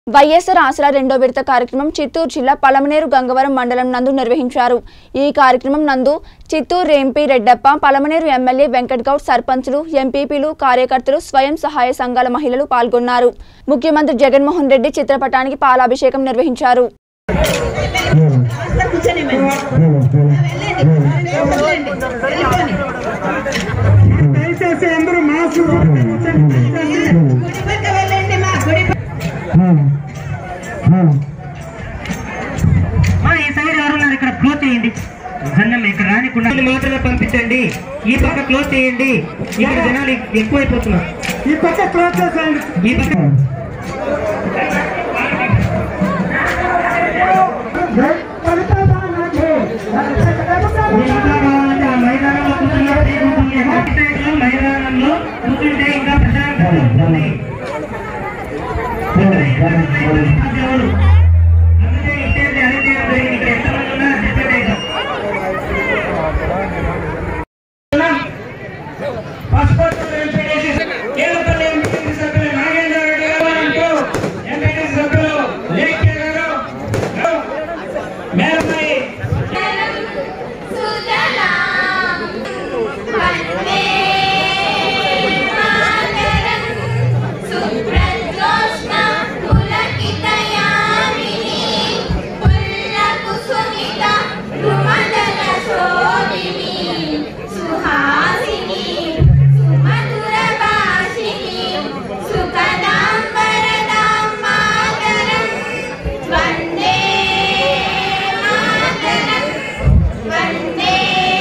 వైఎస్ఆర్ ఆసరా రెండో విడత కార్యక్రమం చిత్తూరు జిల్లా పలమనేరు గంగవరం మండలం నందు నిర్వహించారు ఈ కార్యక్రమం నందు చిత్తూరు ఎంపీ రెడ్డప్ప పలమనేరు ఎమ్మెల్యే వెంకట్ గౌడ్ సర్పంచులు ఎంపీపీలు కార్యకర్తలు స్వయం సహాయ సంఘాల మహిళలు పాల్గొన్నారు ముఖ్యమంత్రి జగన్మోహన్ రెడ్డి చిత్రపటానికి పాలాభిషేకం నిర్వహించారు దయచేసి అందరూ మాస్క్ కూర్చొని వెళ్ళండి మా గుడి మా ఈ సైడ్ ఎవరున్నారు ఇక్కడ క్లోజ్ చేయండి జనం ఇక్కడ రానికుండా మాత్రమే పంపించండి ఈ పక్క క్లోజ్ చేయండి ఇక్కడ జనాలు ఎక్కువైపోతున్నారు ఈ పక్క క్లోజ్ చేసేయండి ఈ పక్క ఇంకా కావాలంటే ఆ మైదానంలో కూర్చున్నప్పుడు ఉంటుంది. హాస్పిటల్లో మైదానంలో కూర్చుంటే ఇంకా ప్రశాంతంగా ఉంటుంది దేవుడు. అందుకే ఇచ్చేది అడిగితే జరిగింది. ఇక్కడ ఎంతమంది ఉన్నా డిసైడ్ అయ్యాం. పాస్పోర్ట్ ఎంపీటీసీ కేరళపల్లి ఎంపీటీసీ సభ్యులు నాగేంద్ర రెడ్డి గారు అంటూ ఎంపీటీసీ సభ్యులు లేఖ్య గారు మేరపై వందే మాతరం వందే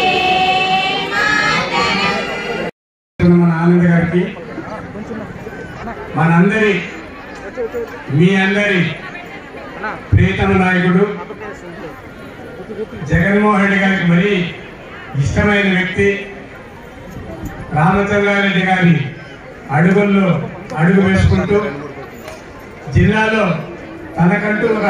మాతరం మన ఆనంద్ గారికి మనందరి మీ అందరి ప్రియతమ నాయకుడు జగన్మోహన్ రెడ్డి గారికి మరీ ఇష్టమైన వ్యక్తి రామచంద్రారెడ్డి గారి అడుగుల్లో అడుగు వేసుకుంటూ జిల్లాలో తనకంటూ ఒక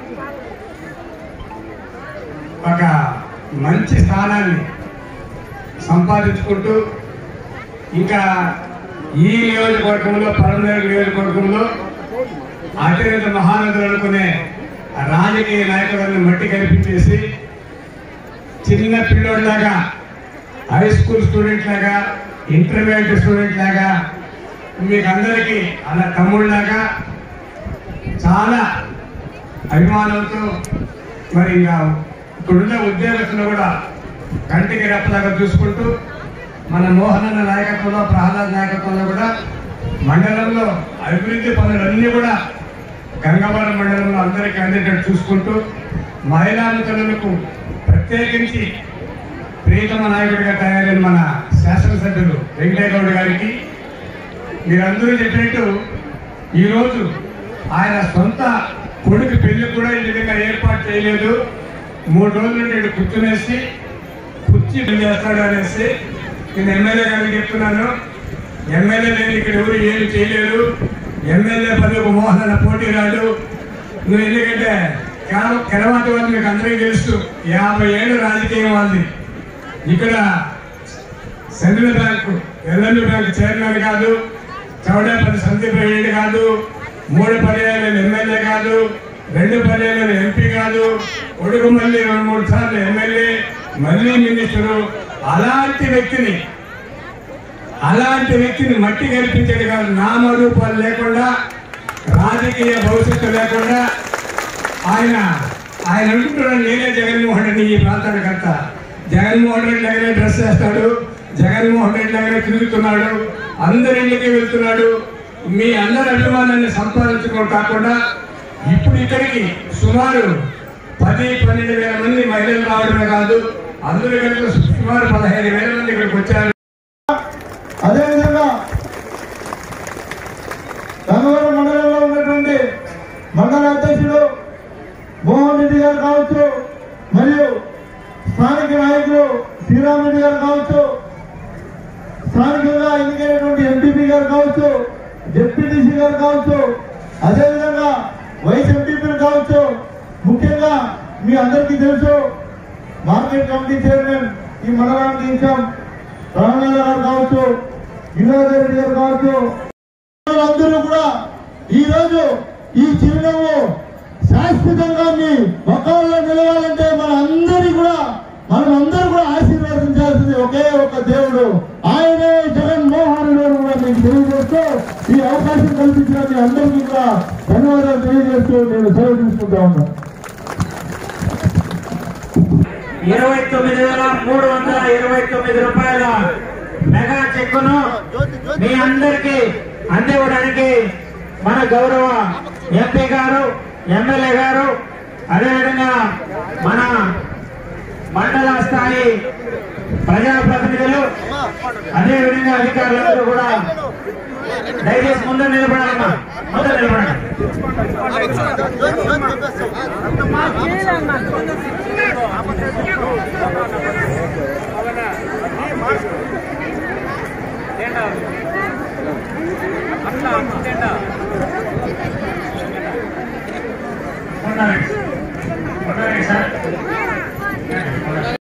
ఒక మంచి స్థానాన్ని సంపాదించుకుంటూ ఇంకా ఈ నియోజకవర్గంలో పరమనేరు నియోజకవర్గంలో అత్యంత మహానదులు అనుకునే రాజకీయ నాయకులను మట్టి కనిపించేసి చిన్న పిల్లోడిలాగా హై స్కూల్ స్టూడెంట్ లాగా ఇంటర్మీడియట్ స్టూడెంట్ లాగా మీకు అందరికీ అలా తమ్ముళ్ళలాగా చాలా అభిమానంతో మరి ఇంకా ఇప్పుడున్న ఉద్యోగస్తులు కూడా కంటికి రెప్పలాగా చూసుకుంటూ మన మోహనన్న నాయకత్వంలో ప్రహ్లాద్ నాయకత్వంలో కూడా మండలంలో అభివృద్ధి పనులన్నీ కూడా గంగవరం మండలంలో అందరికీ అందేటట్టు చూసుకుంటూ మహిళా తల్లులకు ప్రత్యేకించి ప్రియతమ నాయకుడిగా తయారైన మన శాసనసభ్యులు వెంకయ్య గౌడ్ గారికి మీరందరూ చెప్పినట్టు ఈరోజు ఆయన సొంత కొడుకు పెళ్లి కూడా ఈ విధంగా ఏర్పాటు చేయలేదు మూడు రోజుల నుండి ఈడ కూర్చునేసి కుర్చీ పని చేస్తాడు అనేసి నేను ఎమ్మెల్యే గారికి చెప్తున్నాను ఎమ్మెల్యే లేని ఇక్కడ ఎవరు ఏమి చేయలేరు ఎమ్మెల్యే పదవికి మోహన పోటీ రాడు నువ్వు ఎందుకంటే కేవలం కెరవాటి వాళ్ళు మీకు అందరికీ తెలుసు యాభై ఏళ్ళు రాజకీయం వాళ్ళది ఇక్కడ central bank LMD bank chairman కాదు చౌడేపల్లి సందీప్ రెడ్డి కాదు మూడు పర్యాయాలు ఎమ్మెల్యే కాదు రెండు పర్యాయాలు ఎంపీ కాదు కొడుకు మళ్ళీ రెండు మూడు సార్లు ఎమ్మెల్యే మళ్ళీ మినిస్టరు అలాంటి వ్యక్తిని అలాంటి వ్యక్తిని మట్టి కల్పించేది కాదు నామరూపాలు లేకుండా రాజకీయ భవిష్యత్తు లేకుండా ఆయన ఆయన అనుకుంటున్నాడు నేనే జగన్మోహన్ రెడ్డి ఈ ప్రాంతానికి అంతా జగన్మోహన్ రెడ్డి దగ్గరే డ్రెస్ వేస్తాడు జగన్మోహన్ రెడ్డి దగ్గరే తిరుగుతున్నాడు అందరి ఇళ్ళకి వెళ్తున్నాడు మీ అందరి అభిమానాన్ని సంపాదించుకోవడం కాకుండా ఇప్పుడు ఇక్కడికి సుమారు పది పన్నెండు వేల మంది మహిళలు రావడమే కాదు అందరూ కలిపి సుమారు పదహైదు వేల మంది ఇక్కడికి వచ్చారు అదేవిధంగా గంగవరం మండలంలో ఉన్నటువంటి మండల అధ్యక్షుడు మోహన్ రెడ్డి గారు కావచ్చు మరియు స్థానిక నాయకులు శ్రీరామరెడ్డి గారు కావచ్చు స్థానికంగా ఎన్నికైనటువంటి ఎంపీపీ గారు కావచ్చు డిప్యూటీసీ గారు కావచ్చు అదేవిధంగా వైస్ ఎంపీపీలు కావచ్చు ముఖ్యంగా మీ అందరికీ తెలుసు మార్కెట్ కమిటీ చైర్మన్ ఈ మండలానికి ఇచ్చాం రమణ గారు కావచ్చు వినోద్ రెడ్డి గారు కావచ్చు అందరూ కూడా ఈ రోజు ఈ చిరునవ్వు శాశ్వతంగా మీ ముఖంలో నిలవాలంటే మన అందరి కూడా మనం అందరూ కూడా ఆశీర్వదించాల్సింది ఒకే ఒక దేవుడు ఆయనే జగన్మోహన్ రెడ్డి కూడా మీకు తెలియజేస్తూ ఈ అవకాశం కల్పించిన మీ అందరికీ కూడా ధన్యవాదాలు తెలియజేస్తూ నేను సెలవు తీసుకుంటా ఉన్నాను ఇరవై తొమ్మిది వేల మూడు వందల ఇరవై తొమ్మిది రూపాయల మెగా చెక్కును మీ అందరికీ అందివ్వడానికి మన గౌరవ ఎంపీ గారు ఎమ్మెల్యే గారు అదేవిధంగా మన మండల స్థాయి ప్రజాప్రతినిధులు అదేవిధంగా అధికారులందరూ కూడా దయచేసి ముందు నిలబడాలమ్మా ముందు నిలబడండి ఉండాలి